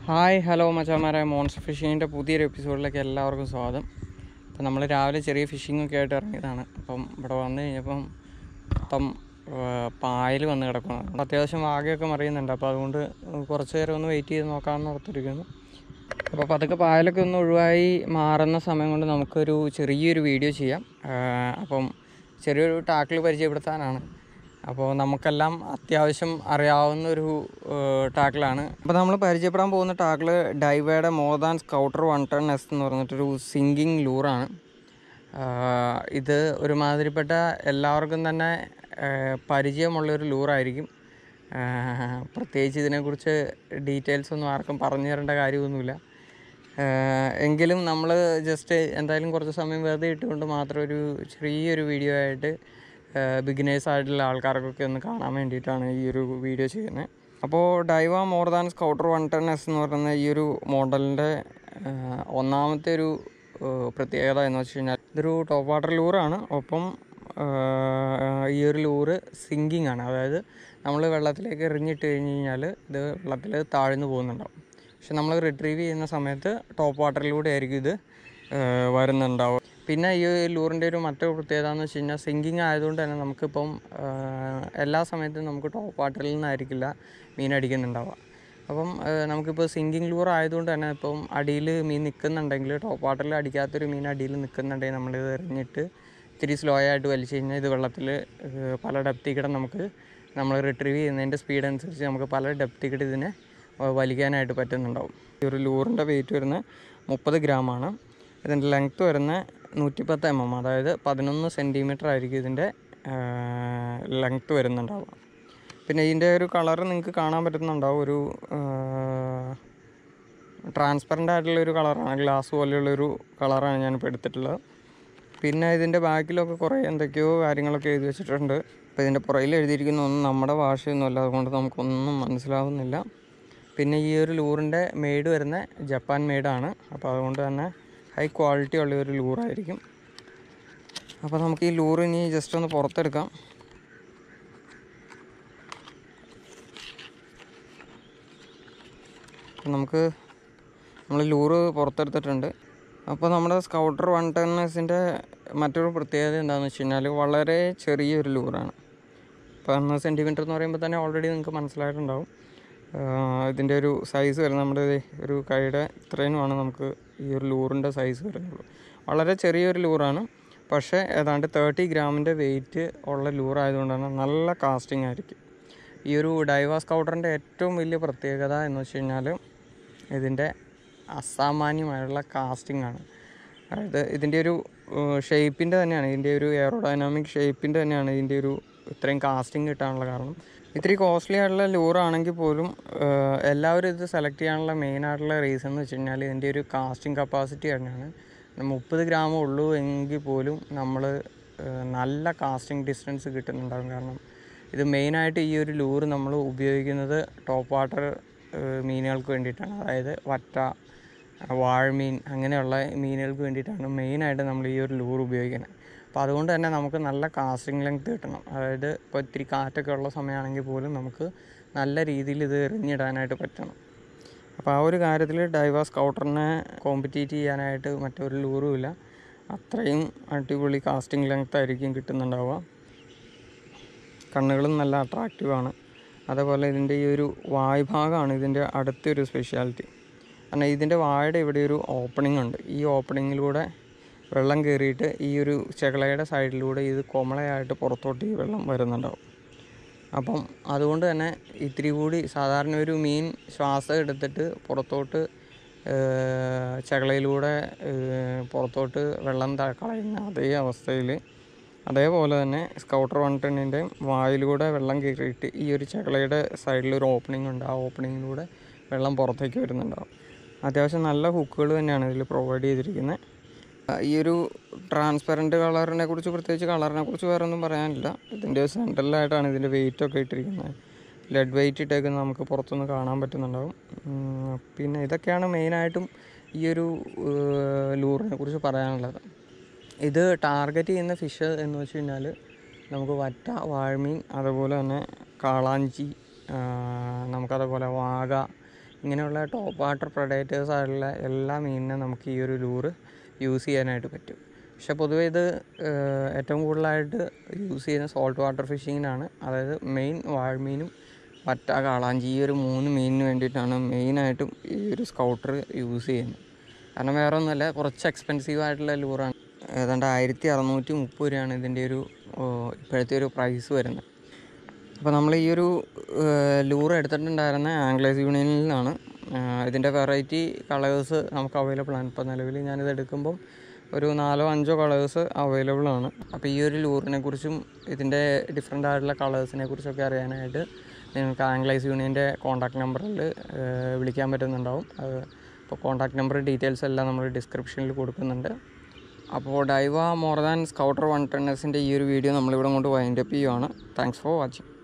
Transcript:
hi hello മച്ചാമാരെ monster ഫിഷിങ്ങിൻ്റെ പുതിയൊരു എപ്പിസോഡിലേക്ക് എല്ലാവർക്കും സ്വാഗതം അപ്പം നമ്മൾ രാവിലെ ചെറിയ ഫിഷിംഗ് ഒക്കെ ആയിട്ട് ഇറങ്ങിയതാണ് അപ്പം ഇവിടെ വന്നു കഴിഞ്ഞപ്പം മൊത്തം പായൽ വന്ന് കിടക്കണം അത്യാവശ്യം വാഗയൊക്കെ മറിയുന്നുണ്ട് അപ്പോൾ അതുകൊണ്ട് കുറച്ച് നേരം ഒന്ന് വെയിറ്റ് ചെയ്ത് നോക്കാമെന്ന് ഓർത്തിരിക്കുന്നു അപ്പോൾ പതുക്കെ പായലൊക്കെ ഒന്ന് ഒഴിവായി മാറുന്ന സമയം കൊണ്ട് നമുക്കൊരു ചെറിയൊരു വീഡിയോ ചെയ്യാം ആ, അപ്പം ചെറിയൊരു ടാക്കിൾ പരിചയപ്പെടുത്താനാണ് അപ്പോൾ നമുക്കെല്ലാം അത്യാവശ്യം അറിയാവുന്ന ഒരു ടാക്കിളാണ് അപ്പോൾ നമ്മൾ പരിചയപ്പെടാൻ പോകുന്ന ടാക്കിൾ ഡൈവയുടെ more than scouter one ten S എന്ന് പറഞ്ഞിട്ടൊരു സിങ്കിങ് ലൂറാണ് ആഹ് ഇത് ഒരുമാതിരിപ്പെട്ട എല്ലാവർക്കും തന്നെ ആഹ് പരിചയമുള്ളൊരു ലൂറായിരിക്കും ആഹ് പ്രത്യേകിച്ച് ഇതിനെക്കുറിച്ച് ഡീറ്റെയിൽസ് ഒന്നും ആർക്കും പറഞ്ഞു തരേണ്ട കാര്യമൊന്നുമില്ല ആഹ് എങ്കിലും നമ്മൾ ജസ്റ്റ് എന്തായാലും കുറച്ച് സമയം വെറുതെ ഇട്ടുകൊണ്ട് മാത്രം ഒരു ചെറിയൊരു വീഡിയോ ആയിട്ട് ബിഗിനേഴ്സ് ആയിട്ടുള്ള ആൾക്കാർക്കൊക്കെ ഒന്ന് കാണാൻ വേണ്ടിയിട്ടാണ് ഈ ഒരു വീഡിയോ ചെയ്യുന്നത് അപ്പോൾ Daiwa more than scouter one ten S എന്ന് പറയുന്ന ഈ ഒരു മോഡലിൻ്റെ ഒന്നാമത്തെ ഒരു ഏഹ് പ്രത്യേകത എന്ന് വെച്ച് കഴിഞ്ഞാൽ ഇതൊരു ടോപ്പ് വാട്ടർ ലൂറാണ് ഒപ്പം ഏഹ് ഈ ഒരു ലൂറ് സിങ്കിങ് ആണ് അതായത് നമ്മൾ വെള്ളത്തിലേക്ക് എറിഞ്ഞിട്ട് കഴിഞ്ഞ് കഴിഞ്ഞാൽ ഇത് വെള്ളത്തിൽ താഴ്ന്നു പോകുന്നുണ്ടാവും പക്ഷെ നമ്മൾ റിട്രീവ് ചെയ്യുന്ന സമയത്ത് ടോപ്പ് വാട്ടറിലൂടെ ആയിരിക്കും ഇത് ഏഹ് വരുന്നുണ്ടാവും പിന്നെ ഈ ലൂറിൻ്റെ ഒരു മറ്റൊരു പ്രത്യേകത എന്ന് വെച്ച് കഴിഞ്ഞാൽ സിങ്കിങ് ആയതുകൊണ്ട് തന്നെ നമുക്കിപ്പം ഏഹ് എല്ലാ സമയത്തും നമുക്ക് ടോപ്പ് വാട്ടറിൽ നിന്നായിരിക്കില്ല മീൻ അടിക്കുന്നുണ്ടാവുക അപ്പം ഏഹ് നമുക്കിപ്പോൾ സിങ്കിങ് ലൂർ ആയതുകൊണ്ട് തന്നെ ഇപ്പം അടിയിൽ മീൻ നിൽക്കുന്നുണ്ടെങ്കിൽ ടോപ്പ് വാട്ടറിൽ അടിക്കാത്തൊരു മീൻ അടിയിൽ നിൽക്കുന്നുണ്ടെങ്കിൽ നമ്മൾ ഇത് എറിഞ്ഞിട്ട് ഇത്തിരി സ്ലോ ആയിട്ട് വലിച്ചു കഴിഞ്ഞാൽ ഇത് വെള്ളത്തിൽ പല ഡെപ്തി കിട നമുക്ക് നമ്മൾ റിട്രീവ് ചെയ്യുന്നതിൻ്റെ സ്പീഡ് അനുസരിച്ച് നമുക്ക് പല ഡെപ്തി കിട ഇതിനെ വ- വലിക്കാനായിട്ട് പറ്റുന്നുണ്ടാവും ഈ ഒരു ലൂറിൻ്റെ വെയിറ്റ് വരുന്നത് മുപ്പത് ഗ്രാമാണ് ഇതിൻ്റെ ലെങ്ത്ത് വരുന്നത് നൂറ്റിപ്പത്ത് എം എം അതായത് പതിനൊന്ന് സെൻറ്റിമീറ്റർ ആയിരിക്കും ഇതിൻ്റെ ലെങ്ത്ത് വരുന്നുണ്ടാവുക പിന്നെ ഇതിൻ്റെ ഒരു കളർ നിങ്ങൾക്ക് കാണാൻ പറ്റുന്നുണ്ടാവും ഒരു ട്രാൻസ്പെറൻ്റ് ആയിട്ടുള്ള ഒരു കളറാണ് ഗ്ലാസ് പോലെയുള്ളൊരു കളറാണ് ഞാനിപ്പോൾ എടുത്തിട്ടുള്ളത് പിന്നെ ഇതിൻ്റെ ബാക്കിലൊക്കെ കുറേ എന്തൊക്കെയോ കാര്യങ്ങളൊക്കെ എഴുതി വെച്ചിട്ടുണ്ട് അപ്പോൾ ഇതിൻ്റെ പുറകിൽ എഴുതിയിരിക്കുന്ന ഒന്നും നമ്മുടെ ഭാഷയൊന്നുമല്ല അതുകൊണ്ട് നമുക്കൊന്നും മനസ്സിലാവുന്നില്ല പിന്നെ ഈ ഒരു ലൂറിൻ്റെ മെയ്ഡ് വരുന്ന ജപ്പാൻ മെയ്ഡാണ് അപ്പോൾ അതുകൊണ്ട് തന്നെ ഹൈ ക്വാളിറ്റി ഉള്ള ഒരു ലൂറായിരിക്കും അപ്പോൾ നമുക്ക് ഈ ലൂറ് ഇനി ജസ്റ്റ് ഒന്ന് പുറത്തെടുക്കാം അപ്പോൾ നമുക്ക് നമ്മൾ ലൂറ് പുറത്തെടുത്തിട്ടുണ്ട് അപ്പോൾ നമ്മുടെ സ്കൗട്ടർ വൺ ടെൻ എസിൻ്റെ മറ്റൊരു പ്രത്യേകത എന്താണെന്ന് വെച്ച് കഴിഞ്ഞാൽ വളരെ ചെറിയൊരു ലൂറാണ് പതിനൊന്ന് സെൻറ്റിമീറ്റർ എന്ന് പറയുമ്പോൾ തന്നെ ഓൾറെഡി നിങ്ങൾക്ക് മനസ്സിലായിട്ടുണ്ടാവും ആഹ് ഇതിൻ്റെ ഒരു സൈസ് വരുന്നത് നമ്മുടെ ദേ ഒരു കൈയുടെ ഇത്രയുമാണ് നമുക്ക് ഈ ഒരു ലൂറിൻ്റെ സൈസ് വരുന്നുള്ളൂ വളരെ ചെറിയൊരു ലൂറാണ് പക്ഷേ ഏതാണ്ട് തേർട്ടി ഗ്രാമിൻ്റെ വെയിറ്റ് ഉള്ള ലൂറായതുകൊണ്ട് തന്നെ നല്ല കാസ്റ്റിംഗ് ആയിരിക്കും ഈ ഒരു ഡൈവ സ്കൗട്ടറിൻ്റെ ഏറ്റവും വലിയ പ്രത്യേകത എന്ന് വെച്ച് കഴിഞ്ഞാൽ ഇതിൻ്റെ അസാമാന്യമായുള്ള കാസ്റ്റിംഗ് ആണ് അതായത് ഇതിൻ്റെ ഒരു ഷേപ്പിൻ്റെ തന്നെയാണ് ഇതിൻ്റെ ഒരു എയറോഡൈനാമിക് ഷേപ്പിൻ്റെ തന്നെയാണ് ഇതിൻ്റെ ഒരു ഇത്രയും കാസ്റ്റിംഗ് കിട്ടാനുള്ള കാരണം ഇത്തിരി കോസ്റ്റ്ലി ആയിട്ടുള്ള ലൂറാണെങ്കിൽ പോലും ഏഹ്, എല്ലാവരും ഇത് സെലക്ട് ചെയ്യാനുള്ള മെയിൻ ആയിട്ടുള്ള റീസൺ എന്ന് വെച്ച് കഴിഞ്ഞാൽ ഇതിൻ്റെ ഒരു കാസ്റ്റിംഗ് കപ്പാസിറ്റി തന്നെയാണ് മുപ്പത് ഗ്രാമേ ഉള്ളൂ എങ്കിൽ പോലും നമ്മൾ നല്ല കാസ്റ്റിംഗ് ഡിസ്റ്റൻസ് കിട്ടുന്നുണ്ടാകും കാരണം ഇത് മെയിനായിട്ട് ഈ ഒരു ലൂറ് നമ്മൾ ഉപയോഗിക്കുന്നത് ടോപ്പ് വാട്ടർ മീനുകൾക്ക് വേണ്ടിയിട്ടാണ് അതായത് വറ്റ വാഴമീൻ അങ്ങനെയുള്ള മീനുകൾക്ക് വേണ്ടിയിട്ടാണ് മെയിനായിട്ട് നമ്മൾ ഈ ഒരു ലൂർ ഉപയോഗിക്കുന്നത് അപ്പോൾ അതുകൊണ്ട് തന്നെ നമുക്ക് നല്ല കാസ്റ്റിംഗ് ലെങ്ത് കിട്ടണം അതായത് ഇപ്പോൾ ഇത്തിരി കാറ്റൊക്കെ ഉള്ള സമയമാണെങ്കിൽ പോലും നമുക്ക് നല്ല രീതിയിൽ ഇത് എറിഞ്ഞിടാനായിട്ട് പറ്റണം അപ്പോൾ ആ ഒരു കാര്യത്തിൽ ഡൈവ സ്കൗട്ടറിനെ കോമ്പറ്റീറ്റ് ചെയ്യാനായിട്ട് മറ്റൊരു ലൂറും ഇല്ല അത്രയും അടിപൊളി കാസ്റ്റിംഗ് ലെങ്ത് ആയിരിക്കും കിട്ടുന്നുണ്ടാവുക കണ്ണുകളും നല്ല അട്രാക്റ്റീവാണ് അതേപോലെ ഇതിൻ്റെ ഈ ഒരു വായ്ഭാഗമാണ് ഇതിൻ്റെ അടുത്തൊരു സ്പെഷ്യാലിറ്റി കാരണം ഇതിൻ്റെ വായുടെ ഇവിടെ ഒരു ഓപ്പണിംഗ് ഉണ്ട് ഈ ഓപ്പണിങ്ങിലൂടെ വെള്ളം കയറിയിട്ട് ഈ ഒരു ചെകളയുടെ സൈഡിലൂടെ ഇത് കൊമളയായിട്ട് പുറത്തോട്ട് ഈ വെള്ളം വരുന്നുണ്ടാവും അപ്പം അതുകൊണ്ട് തന്നെ ഇത്തിരി കൂടി സാധാരണ ഒരു മീൻ ശ്വാസം എടുത്തിട്ട് പുറത്തോട്ട് ഏഹ്, ചകളയിലൂടെ ഏഹ്, പുറത്തോട്ട് വെള്ളം ത- കളയുന്ന അതേ അവസ്ഥയിൽ അതേപോലെ തന്നെ സ്കൗട്ടർ വൺ ടെണ്ണിൻ്റെ വായിലൂടെ വെള്ളം കയറിയിട്ട് ഈ ഒരു ചകളയുടെ സൈഡിൽ ഒരു ഓപ്പണിംഗ് ഉണ്ട് ആ ഓപ്പണിങ്ങിലൂടെ വെള്ളം പുറത്തേക്ക് വരുന്നുണ്ടാവും അത്യാവശ്യം നല്ല ഹുക്കുകൾ തന്നെയാണ് ഇതിൽ പ്രൊവൈഡ് ചെയ്തിരിക്കുന്നത് ഈ ഒരു ട്രാൻസ്പെറൻറ്റ് കളറിനെ കുറിച്ച് പ്രത്യേകിച്ച് കളറിനെ കുറിച്ച് വേറെ ഒന്നും പറയാനില്ല ഇതിൻ്റെ സെൻറ്ററിലായിട്ടാണ് ഇതിൻ്റെ വെയിറ്റ് ഒക്കെ ഇട്ടിരിക്കുന്നത് ലെഡ് വെയിറ്റ് ഇട്ടേക്കുന്നത് നമുക്ക് പുറത്തുനിന്ന് കാണാൻ പറ്റുന്നുണ്ടാവും ഉം, പിന്നെ ഇതൊക്കെയാണ് മെയിനായിട്ടും ഈ ഒരു ലൂറിനെ കുറിച്ച് പറയാനുള്ളത് ഇത് ടാർഗറ്റ് ചെയ്യുന്ന ഫിഷ് എന്ന് വെച്ച് കഴിഞ്ഞാൽ നമുക്ക് വറ്റ വാഴമീൻ അതുപോലെ തന്നെ കാളാഞ്ചി ആ, നമുക്കതുപോലെ വാഗ ഇങ്ങനെയുള്ള ടോപ്പ് വാട്ടർ പ്രൊഡേറ്റേഴ്സ് ആയിട്ടുള്ള എല്ലാ മീനിനും നമുക്ക് ഈ ഒരു ലൂറ് യൂസ് ചെയ്യാനായിട്ട് പറ്റും പക്ഷെ പൊതുവേ ഇത് ഏഹ്, ഏറ്റവും കൂടുതലായിട്ട് യൂസ് ചെയ്യുന്ന സോൾട്ട് വാട്ടർ ഫിഷിങ്ങിനാണ് അതായത് മെയിൻ വാഴ്മീനും വറ്റ കാളാഞ്ചി ഈ ഒരു മൂന്ന് മീനിന് വേണ്ടിയിട്ടാണ് മെയിനായിട്ടും ഈ ഒരു സ്കൗട്ടർ യൂസ് ചെയ്യുന്നത് കാരണം വേറെ ഒന്നുമല്ല കുറച്ച് എക്സ്പെൻസീവ് ആയിട്ടുള്ള ലൂറാണ് ഏതാണ്ട് ആയിരത്തി അറുന്നൂറ്റി മുപ്പത് രൂപയാണ് ഇതിൻ്റെ ഒരു ഓ, ഇപ്പോഴത്തെ ഒരു പ്രൈസ് വരുന്നത് അപ്പോൾ നമ്മൾ ഈ ഒരു ലൂർ എടുത്തിട്ടുണ്ടായിരുന്ന ആംഗ്ലേസ് യൂണിയനിൽ നിന്നാണ് ഏഹ്, ഇതിൻ്റെ വെറൈറ്റി കളേഴ്സ് നമുക്ക് അവൈലബിൾ ആണ് ഇപ്പോൾ നിലവിൽ ഞാനിത് എടുക്കുമ്പം ഒരു നാലോ അഞ്ചോ കളേഴ്സ് അവൈലബിൾ ആണ് അപ്പോൾ ഈ ഒരു ലൂറിനെ കുറിച്ചും ഇതിൻ്റെ ഡിഫറെൻ്റ് ആയിട്ടുള്ള കളേഴ്സിനെ കുറിച്ചൊക്കെ അറിയാനായിട്ട് നിങ്ങൾക്ക് ആംഗ്ലൈസ് യൂണിയൻ്റെ കോൺടാക്ട് നമ്പറിൽ വിളിക്കാൻ പറ്റുന്നുണ്ടാവും അത് ഇപ്പോൾ കോൺടാക്ട് നമ്പർ ഡീറ്റെയിൽസ് എല്ലാം നമ്മൾ ഡിസ്ക്രിപ്ഷനിൽ കൊടുക്കുന്നുണ്ട് അപ്പോൾ Daiwa more than scouter one ടെന്നേഴ്സിൻ്റെ ഈ ഒരു വീഡിയോ നമ്മളിവിടെ കൊണ്ട് വൈൻഡപ്പ് ചെയ്യുവാണ് താങ്ക്സ് ഫോർ വാച്ചിങ്